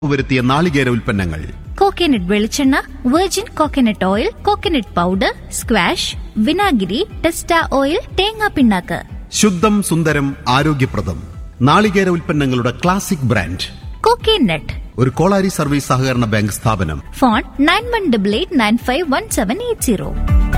വരുത്തിയ നാളികേര ഉൽപ്പന്നങ്ങൾ കോക്കനട്ട് വെളിച്ചെണ്ണ virgin coconut oil coconut powder squash വിനാഗിരി ടെസ്റ്റ ഓയിൽ തേങ്ങാ പിണ്ണാക്ക് ശുദ്ധം സുന്ദരം ആരോഗ്യപ്രദം നാളികേര ഉൽപ്പന്നങ്ങളുടെ ക്ലാസിക് ബ്രാൻഡ് കോക്കനട്ട് ഒരു കോളാരി സർവീസ് സഹകരണ ബാങ്ക് സ്ഥാപനം phone nine one double eight nine five one seven eight zero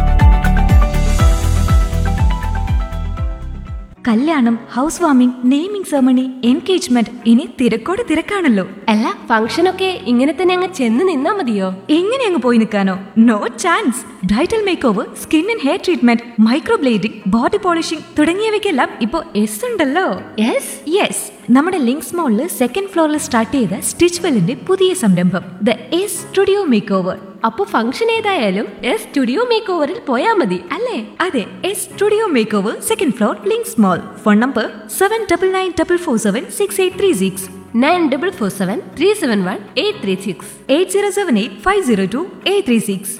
കല്യാണം house warming naming ceremony engagement ഇനി തിരക്കോട് തിരക്കാണല്ലോ അല്ല ഫംഗ്ഷനൊക്കെ ഇങ്ങനെ തന്നെ അങ്ങ് ചെന്ന് നിന്നാ മതിയോ എങ്ങനെ അങ്ങ് പോയി നിൽക്കാനോ no chance bridal make over skin and hair treatment microblading body polishing തുടങ്ങിയവയ്ക്കെല്ലാം ഇപ്പോ എസ് ഉണ്ടല്ലോ യെസ് യെസ് നമ്മുടെ ലിങ്ക്സ് മോളിൽ സെക്കൻഡ് ഫ്ലോറിൽ സ്റ്റാർട്ട് ചെയ്ത സ്റ്റിച്ച് വെല്ലിന്റെ പുതിയ സംരംഭം the S studio make over അപ്പൊ ഫംഗ്ഷൻ ഏതായാലും എസ് സ്റ്റുഡിയോ മേക്ക് ഓവറിൽ പോയാ മതി അല്ലേ അതെ S studio make over second floor Links mall phone number seven double nine double four seven six eight three six nine double four seven three seven one eight three six eight zero seven eight five zero two eight three six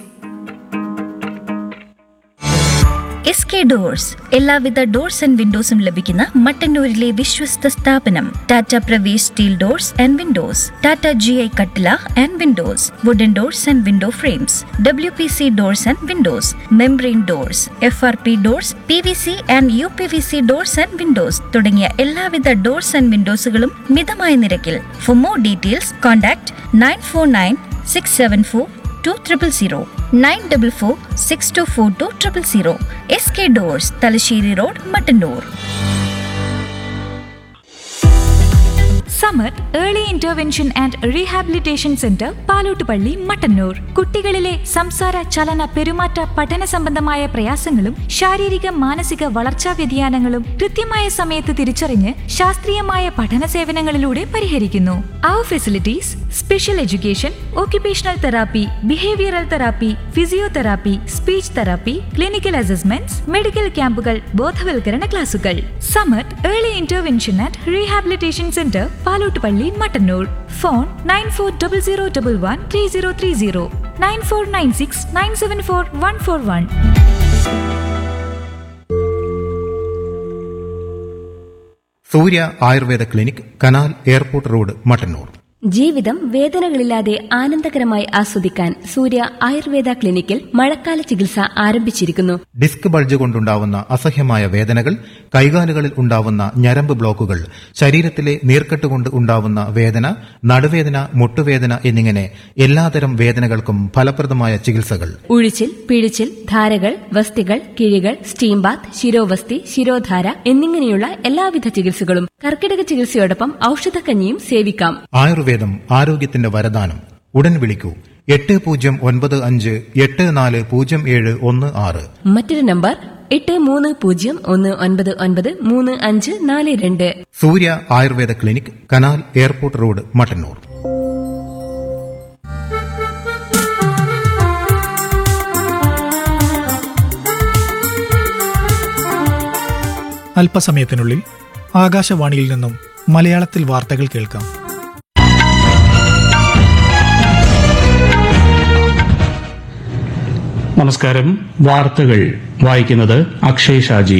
S K doors എല്ലാവിധ doors and വിൻഡോസും ലഭിക്കുന്ന മട്ടന്നൂരിലെ വിശ്വസ്ത സ്ഥാപനം Tata Pravesh steel doors and windows Tata G I കട്ടില and windows wooden doors and window frames W P C doors and windows membrane doors F R P doors P V C and U P V C doors and Windows തുടങ്ങിയ എല്ലാവിധ doors and വിൻഡോസുകളും മിതമായ നിരക്കിൽ for more details contact nine four nine six seven four two triple zero nine double four six two four two triple zero S K doors Thalassery road Mattannur Samar early intervention and rehabilitation centre Palottupalli Mattannur കുട്ടികളിലെ സംസാര ചലന പെരുമാറ്റ പഠന സംബന്ധമായ പ്രയാസങ്ങളും ശാരീരിക മാനസിക വളർച്ചാ വ്യതിയാനങ്ങളും കൃത്യമായ സമയത്ത് തിരിച്ചറിഞ്ഞ് ശാസ്ത്രീയമായ പഠന സേവനങ്ങളിലൂടെ പരിഹരിക്കുന്നു അവർ facilities special education occupational therapy behavioural therapy physiotherapy speech therapy clinical assessments medical ക്യാമ്പുകൾ ബോധവൽക്കരണ ക്ലാസുകൾ Samar early intervention and rehabilitation centre Palottupalli Mattannur phone nine four double zero double one three zero three zero nine four nine six nine seven four one four one Surya Ayurveda clinic canal airport road Mattannur ജീവിതം വേദനകളില്ലാതെ ആനന്ദകരമായി ആസ്വദിക്കാൻ സൂര്യ ആയുർവേദ ക്ലിനിക്കിൽ മഴക്കാല ചികിത്സ ആരംഭിച്ചിരിക്കുന്നു ഡിസ്ക് ബൾജ് കൊണ്ടുണ്ടാവുന്ന അസഹ്യമായ വേദനകൾ കൈകാലുകളിൽ ഉണ്ടാവുന്ന ഞരമ്പ് ബ്ലോക്കുകൾ ശരീരത്തിലെ നീർക്കെട്ട് കൊണ്ട് ഉണ്ടാവുന്ന വേദന നടുവേദന മുട്ടുവേദന എന്നിങ്ങനെ എല്ലാതരം വേദനകൾക്കും ഫലപ്രദമായ ചികിത്സകൾ ഉഴിച്ചിൽ പിഴിച്ചിൽ ധാരകൾ വസ്തികൾ കിഴികൾ സ്റ്റീം ബാത്ത് ശിരോവസ്തി ശിരോധാര എന്നിങ്ങനെയുള്ള എല്ലാവിധ ചികിത്സകളും കർക്കിടക ചികിത്സയോടൊപ്പം ഔഷധക്കഞ്ഞിയും സേവിക്കാം ആയുർവേദം ആരോഗ്യത്തിന്റെ വരദാനം ഉടൻ വിളിക്കൂ എട്ട് പൂജ്യം ഒൻപത് അഞ്ച് എട്ട് നാല് പൂജ്യം ഏഴ് ഒന്ന് ആറ് മറ്റൊരു നമ്പർ എട്ട് മൂന്ന് പൂജ്യം ഒന്ന് ഒൻപത് ഒൻപത് മൂന്ന് അഞ്ച് നാല് രണ്ട് Surya Ayurveda clinic canal airport road Mattannur അല്പസമയത്തിനുള്ളിൽ ആകാശവാണിയിൽ നിന്നും മലയാളത്തിൽ വാർത്തകൾ കേൾക്കാം നമസ്കാരം വാർത്തകൾ വായിക്കുന്നത് അക്ഷയ് ഷാജി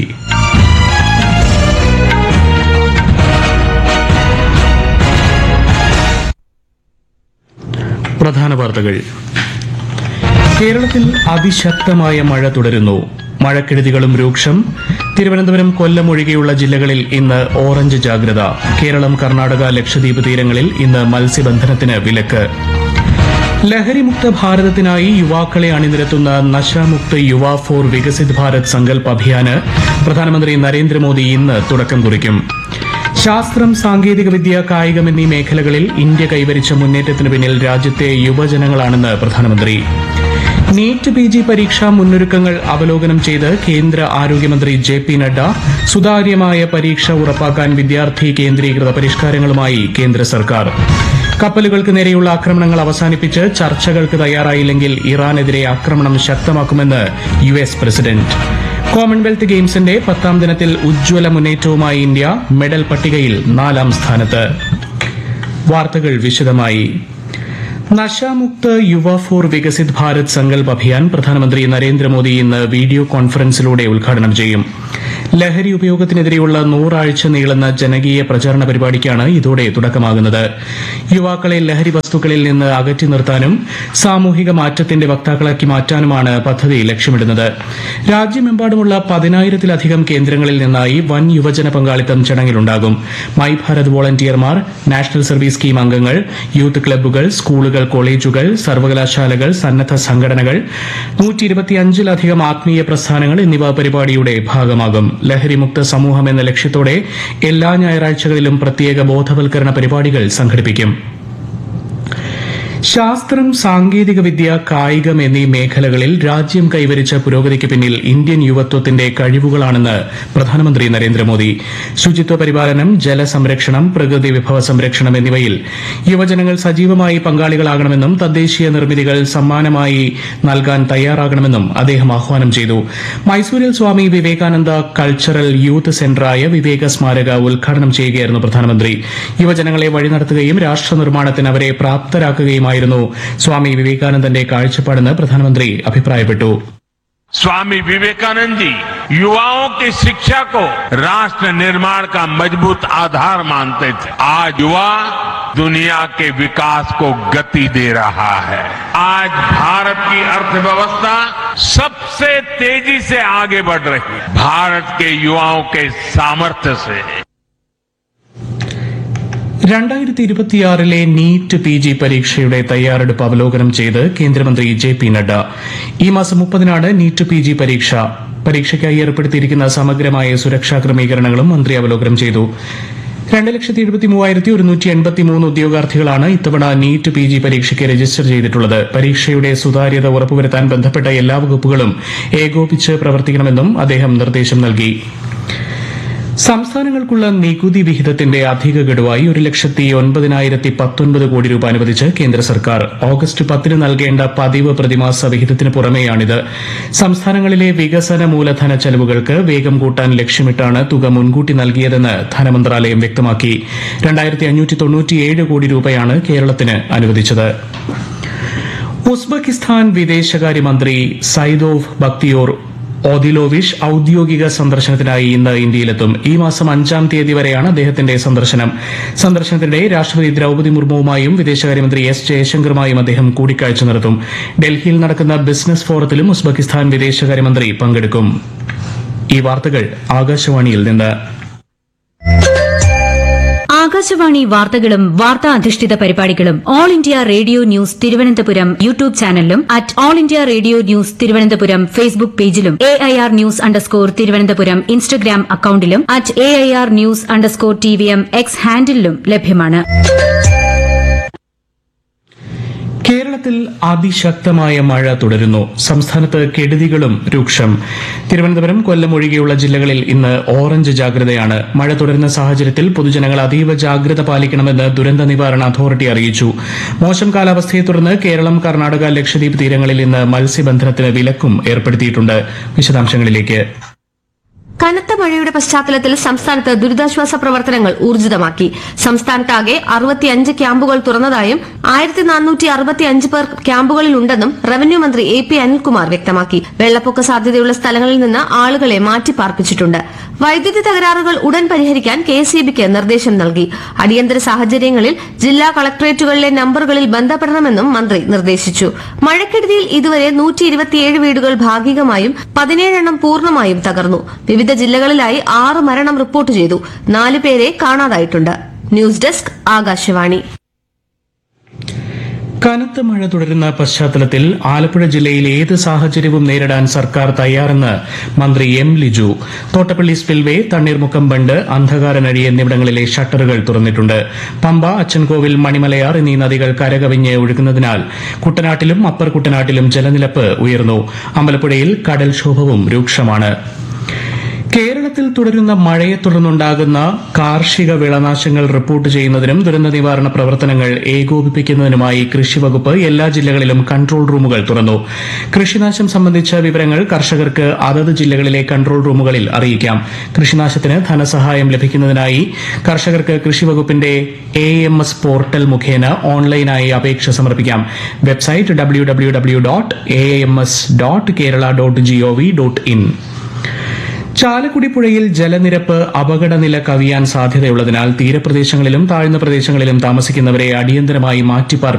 പ്രധാന വാർത്തകൾ കേരളത്തിൽ അതിശക്തമായ മഴ തുടരുന്നു മഴക്കെടുതികളും രൂക്ഷം തിരുവനന്തപുരം കൊല്ലം ഒഴികെയുള്ള ജില്ലകളിൽ ഇന്ന് ഓറഞ്ച് ജാഗ്രത കേരളം കർണാടക ലക്ഷദ്വീപ് തീരങ്ങളിൽ ഇന്ന് മത്സ്യബന്ധനത്തിന് വിലക്ക് ലഹരിമുക്ത ഭാരതത്തിനായി യുവാക്കളെ അണിനിരത്തുന്ന നശാമുക്ത് യുവ ഫോർ വികസിത് ഭാരത് സങ്കൽപ് അഭിയാന് പ്രധാനമന്ത്രി നരേന്ദ്രമോദി ഇന്ന് തുടക്കം കുറിക്കും ശാസ്ത്രം സാങ്കേതികവിദ്യ കായികം എന്നീ മേഖലകളിൽ ഇന്ത്യ കൈവരിച്ച മുന്നേറ്റത്തിന് പിന്നിൽ രാജ്യത്തെ യുവജനങ്ങളാണെന്ന് പ്രധാനമന്ത്രി നീറ്റ് പി ജി പരീക്ഷാ മുന്നൊരുക്കങ്ങൾ അവലോകനം ചെയ്ത് കേന്ദ്ര ആരോഗ്യമന്ത്രി ജെ പി നഡ്ഡ സുതാര്യമായ പരീക്ഷ ഉറപ്പാക്കാൻ വിദ്യാർത്ഥി കേന്ദ്രീകൃത പരിഷ്കാരങ്ങളുമായി കേന്ദ്ര സർക്കാർ കപ്പലുകൾക്ക് നേരെയുള്ള ആക്രമണങ്ങൾ അവസാനിപ്പിച്ച് ചർച്ചകൾക്ക് തയ്യാറായില്ലെങ്കിൽ ഇറാനെതിരെ ആക്രമണം ശക്തമാക്കുമെന്ന് യു എസ് പ്രസിഡന്റ് കോമൺവെൽത്ത് ഗെയിംസിന്റെ പത്താം ദിനത്തിൽ ഉജ്ജ്വല മുന്നേറ്റവുമായി ഇന്ത്യ മെഡൽ പട്ടികയിൽ നാലാം സ്ഥാനത്ത് വാർത്തകൾ വിശദമായി നശാമുക്ത് യുവ ഫോർ വികസിത് ഭാരത് സങ്കൽപ് അഭിയാൻ പ്രധാനമന്ത്രി നരേന്ദ്രമോദി ഇന്ന് വീഡിയോ കോൺഫറൻസിലൂടെ ഉദ്ഘാടനം ചെയ്യും ലഹരി ഉപയോഗത്തിനെതിരെയുള്ള നൂറാഴ്ച നീളുന്ന ജനകീയ പ്രചാരണ പരിപാടിക്കാണ് ഇതോടെ തുടക്കമാകുന്നത് യുവാക്കളെ ലഹരി വസ്തുക്കളിൽ നിന്ന് അകറ്റി നിർത്താനും സാമൂഹിക മാറ്റത്തിന്റെ വക്താക്കളാക്കി മാറ്റാനുമാണ് പദ്ധതി ലക്ഷ്യമിടുന്നത് രാജ്യമെമ്പാടുമുള്ള പതിനായിരത്തിലധികം കേന്ദ്രങ്ങളിൽ നിന്നായി വൻ യുവജന പങ്കാളിത്തം ചടങ്ങിലുണ്ടാകും മൈ ഭാരത് വോളണ്ടിയർമാർ നാഷണൽ സർവീസ് സ്കീം അംഗങ്ങൾ യൂത്ത് ക്ലബ്ബുകൾ സ്കൂളുകൾ കോളേജുകൾ സർവകലാശാലകൾ സന്നദ്ധ സംഘടനകൾ നൂറ്റി ഇരുപത്തിയഞ്ചിലധികം ആത്മീയ പ്രസ്ഥാനങ്ങൾ എന്നിവ പരിപാടിയുടെ ഭാഗമാകും ലഹരിമുക്ത സമൂഹം എന്ന ലക്ഷ്യത്തോടെ എല്ലാ ഞായറാഴ്ചകളിലും പ്രത്യേക ബോധവൽക്കരണ പരിപാടികൾ സംഘടിപ്പിക്കും ശാസ്ത്രം സാങ്കേതിക വിദ്യ കായികം എന്നീ മേഖലകളിൽ രാജ്യം കൈവരിച്ച പുരോഗതിക്ക് പിന്നിൽ ഇന്ത്യൻ യുവത്വത്തിന്റെ കഴിവുകളാണെന്ന് പ്രധാനമന്ത്രി നരേന്ദ്രമോദി ശുചിത്വ പരിപാലനം ജലസംരക്ഷണം പ്രകൃതി വിഭവ സംരക്ഷണം എന്നിവയിൽ യുവജനങ്ങൾ സജീവമായി പങ്കാളികളാകണമെന്നും തദ്ദേശീയ നിർമ്മിതികൾ സമ്മാനമായി നൽകാൻ തയ്യാറാകണമെന്നും അദ്ദേഹം ആഹ്വാനം ചെയ്തു മൈസൂരിൽ സ്വാമി വിവേകാനന്ദ കൾച്ചറൽ യൂത്ത് സെന്ററായ വിവേക സ്മാരക ഉദ്ഘാടനം ചെയ്യുകയായിരുന്നു പ്രധാനമന്ത്രി യുവജനങ്ങളെ വഴി നടത്തുകയും രാഷ്ട്ര നിർമ്മാണത്തിന് അവരെ പ്രാപ്തരാക്കുകയുമായിരുന്നു സ്വാമി വിവേകാനന്ദന്റെ കാഴ്ചപ്പാടെന്ന് പ്രധാനമന്ത്രി അഭിപ്രായപ്പെട്ടു स्वामी विवेकानंद जी युवाओं की शिक्षा को राष्ट्र निर्माण का मजबूत आधार मानते थे आज युवा दुनिया के विकास को गति दे रहा है आज भारत की अर्थव्यवस्था सबसे तेजी से आगे बढ़ रही है भारत के युवाओं के सामर्थ्य से രണ്ടായിരത്തി ഇരുപത്തിയാറിലെ നീറ്റ് പി ജി പരീക്ഷയുടെ തയ്യാറെടുപ്പ് അവലോകനം ചെയ്ത് കേന്ദ്രമന്ത്രി ജെ പി നഡ്ഡ ഈ മാസം മുപ്പതിനാണ് നീറ്റ് പി ജി പരീക്ഷ പരീക്ഷയ്ക്കായി ഏർപ്പെടുത്തിയിരിക്കുന്ന സമഗ്രമായ സുരക്ഷാ ക്രമീകരണങ്ങളും മന്ത്രി അവലോകനം ചെയ്തു രണ്ട് ലക്ഷത്തി എഴുപത്തി മൂവായിരത്തി ഒരുന്നൂറ്റി എൺപത്തി മൂന്ന് ഉദ്യോഗാർത്ഥികളാണ് ഇത്തവണ നീറ്റ് പി ജി പരീക്ഷയ്ക്ക് രജിസ്റ്റർ ചെയ്തിട്ടുള്ളത് പരീക്ഷയുടെ സുതാര്യത ഉറപ്പുവരുത്താൻ ബന്ധപ്പെട്ട എല്ലാ വകുപ്പുകളും ഏകോപിച്ച് പ്രവർത്തിക്കണമെന്നും അദ്ദേഹം നിർദ്ദേശം നൽകി സംസ്ഥാനങ്ങൾക്കുള്ള നികുതി വിഹിതത്തിന്റെ അധിക ഗഡുവായി ഒരു ലക്ഷത്തി ഒൻപതിനായിരത്തി പത്തൊൻപത് കോടി രൂപ അനുവദിച്ച് കേന്ദ്ര സർക്കാർ ഓഗസ്റ്റ് പത്തിന് നൽകേണ്ട പതിവ് പ്രതിമാസ വിഹിതത്തിന് പുറമെയാണിത് സംസ്ഥാനങ്ങളിലെ വികസന മൂലധന ചെലവുകൾക്ക് വേഗം കൂട്ടാൻ ലക്ഷ്യമിട്ടാണ് തുക മുൻകൂട്ടി നൽകിയതെന്ന് ധനമന്ത്രാലയം വ്യക്തമാക്കി രണ്ടായിരത്തി അഞ്ഞൂറ്റി തൊണ്ണൂറ്റിയേഴ് കോടി രൂപയാണ് കേരളത്തിന് അനുവദിച്ചത് ഉസ്ബെക്കിസ്ഥാൻ വിദേശകാര്യമന്ത്രി സൈദോവ് ബക്തിയോർ ഓദിലോവിഷ് ഔദ്യോഗിക സന്ദർശനത്തിനായി ഇന്ന് ഇന്ത്യയിലെത്തും ഈ മാസം അഞ്ചാം തീയതി വരെയാണ് അദ്ദേഹത്തിന്റെ സന്ദർശനം സന്ദർശനത്തിനിടെ രാഷ്ട്രപതി ദ്രൌപതി മുർമുവുമായും വിദേശകാര്യമന്ത്രി എസ് ജയശങ്കറുമായും അദ്ദേഹം കൂടിക്കാഴ്ച നടത്തും ഡൽഹിയിൽ നടക്കുന്ന ബിസിനസ് ഫോറത്തിലും ഉസ്ബെക്കിസ്ഥാൻ വിദേശകാര്യമന്ത്രി പങ്കെടുക്കും ഈ വാർത്തകൾ ആകാശവാണിയിൽ നിന്ന് ആകാശവാണി വാർത്തകളും വാർത്താ അധിഷ്ഠിത പരിപാടികളും All India Radio news Thiruvananthapuram YouTube ചാനലിലും at All India Radio news Thiruvananthapuram Facebook പേജിലും A I R news underscore Thiruvananthapuram Instagram അക്കൌണ്ടിലും at A I R news underscore T V M X ഹാൻഡിലും ലഭ്യമാണ് കേരളത്തിൽ അതിശക്തമായ മഴ തുടരുന്നു സംസ്ഥാനത്ത് കെടുതികളും രൂക്ഷം തിരുവനന്തപുരം കൊല്ലം ഒഴികെയുള്ള ജില്ലകളിൽ ഇന്ന് ഓറഞ്ച് ജാഗ്രതയാണ് മഴ തുടരുന്ന സാഹചര്യത്തിൽ പൊതുജനങ്ങൾ അതീവ ജാഗ്രത പാലിക്കണമെന്ന് ദുരന്ത നിവാരണ അതോറിറ്റി അറിയിച്ചു മോശം കാലാവസ്ഥയെ തുടർന്ന് കേരളം കർണാടക ലക്ഷദ്വീപ് തീരങ്ങളിൽ ഇന്ന് മത്സ്യബന്ധനത്തിന് വിലക്കും ഏർപ്പെടുത്തിയിട്ടുണ്ട് വിശദാംശങ്ങളിലേക്ക് കനത്ത മഴയുടെ പശ്ചാത്തലത്തിൽ സംസ്ഥാനത്ത് ദുരിതാശ്വാസ പ്രവർത്തനങ്ങൾ ഊർജിതമാക്കി സംസ്ഥാനത്താകെ അറുപത്തിയഞ്ച് ക്യാമ്പുകൾ തുറന്നതായും ആയിരത്തി നാനൂറ്റി അറുപത്തിയഞ്ച് പേർ ക്യാമ്പുകളിലുണ്ടെന്നും റവന്യൂ മന്ത്രി എ പി അനിൽകുമാർ വ്യക്തമാക്കി വെള്ളപ്പൊക്ക സാധ്യതയുള്ള സ്ഥലങ്ങളിൽ നിന്ന് ആളുകളെ മാറ്റിപ്പാർപ്പിച്ചിട്ടുണ്ട് വൈദ്യുതി തകരാറുകൾ ഉടൻ പരിഹരിക്കാൻ കെ എസ് നിർദ്ദേശം നൽകി അടിയന്തര സാഹചര്യങ്ങളിൽ ജില്ലാ കളക്ടറേറ്റുകളിലെ നമ്പറുകളിൽ ബന്ധപ്പെടണമെന്നും മന്ത്രി നിർദ്ദേശിച്ചു മഴക്കെടുതിയിൽ ഇതുവരെ നൂറ്റി ഇരുപത്തിയേഴ് വീടുകൾ ഭാഗികമായും പതിനേഴെണ്ണം പൂർണ്ണമായും തകർന്നു വിവിധ ജില്ലകളിലായി ആറ് മരണം റിപ്പോർട്ട് ചെയ്തു നാല് പേരെ കാണാതായിട്ടുണ്ട് ന്യൂസ് ഡെസ്ക് ആകാശവാണി കനത്ത മഴ തുടരുന്ന പശ്ചാത്തലത്തിൽ ആലപ്പുഴ ജില്ലയിൽ ഏത് സാഹചര്യവും നേരിടാൻ സർക്കാർ തയ്യാറെന്ന് മന്ത്രി M Liju Thottappally spillway Thanneermukkom bund Andhakaranazhi എന്നിവിടങ്ങളിലെ ഷട്ടറുകൾ തുറന്നിട്ടുണ്ട് പമ്പ അച്ചൻകോവിൽ മണിമലയാർ എന്നീ നദികൾ കരകവിഞ്ഞ് ഒഴുകുന്നതിനാൽ കുട്ടനാട്ടിലും അപ്പർ കുട്ടനാട്ടിലും ജലനിരപ്പ് ഉയർന്നു അമ്പലപ്പുഴയിൽ കടൽക്ഷോഭവും രൂക്ഷമാണ് കേരളത്തിൽ തുടരുന്ന മഴയെ തുടർന്നുണ്ടാകുന്ന കാർഷിക വിളനാശങ്ങൾ റിപ്പോർട്ട് ചെയ്യുന്നതിനും ദുരന്ത നിവാരണ പ്രവർത്തനങ്ങൾ ഏകോപിപ്പിക്കുന്നതിനുമായി കൃഷിവകുപ്പ് എല്ലാ ജില്ലകളിലും കൺട്രോൾ റൂമുകൾ തുറന്നു കൃഷിനാശം സംബന്ധിച്ച വിവരങ്ങൾ കർഷകർക്ക് അതത് ജില്ലകളിലെ കൺട്രോൾ റൂമുകളിൽ അറിയിക്കാം കൃഷിനാശത്തിന് ധനസഹായം ലഭിക്കുന്നതിനായി കർഷകർക്ക് കൃഷിവകുപ്പിന്റെ എ എം എസ് പോർട്ടൽ മുഖേന ഓൺലൈനായി അപേക്ഷ സമർപ്പിക്കാം website W W W dot A M S dot Kerala dot gov dot in Chalakudy പുഴയിൽ ജലനിരപ്പ് അപകടനില കവിയാൻ സാധ്യതയുള്ളതിനാൽ തീരപ്രദേശങ്ങളിലും താഴ്ന്ന പ്രദേശങ്ങളിലും താമസിക്കുന്നവരെ അടിയന്തരമായി മാറ്റിപ്പാർപ്പിക്കും